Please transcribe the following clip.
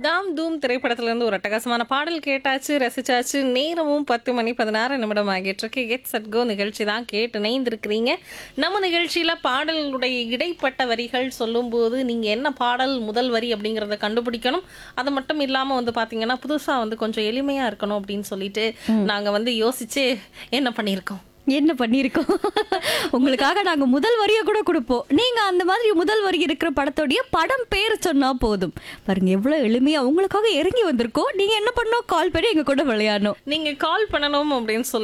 தாம் தூம் திரைப்படத்துல இருந்து ஒரு அட்டகாசமான பாடல் கேட்டாச்சு ரசிச்சாச்சு நேரமும் பத்து மணி பதினாறு நிமிடம் ஆகிட்டு இருக்கு கெட் சட் கோ நிகழ்ச்சி தான் கேட்டு இணைந்திருக்கிறீங்க நம்ம நிகழ்ச்சியில பாடலுடைய இடைப்பட்ட வரிகள் சொல்லும்போது நீங்க என்ன பாடல் முதல் வரி அப்படிங்கறத கண்டுபிடிக்கணும் அது மட்டும் இல்லாம வந்து பாத்தீங்கன்னா புதுசா வந்து கொஞ்சம் எளிமையா இருக்கணும் அப்படின்னு சொல்லிட்டு நாங்க வந்து யோசிச்சு என்ன பண்ணியிருக்கோம் என்ன பண்ணியிருக்கோம் உங்களுக்காக நாங்க முதல் வரியை கூட கொடுப்போம் நீங்க அந்த மாதிரி முதல் வரி இருக்கிற படத்தோடைய படம் பேர் சொன்னா போதும் பாருங்க எவ்வளவு எளிமையா உங்களுக்காக இறங்கி வந்திருக்கோம் நீங்க என்ன பண்ணணும் கால் பண்ணி எங்க கூட விளையாடணும் நீங்க கால் பண்ணணும் அப்படின்னு சொல்லி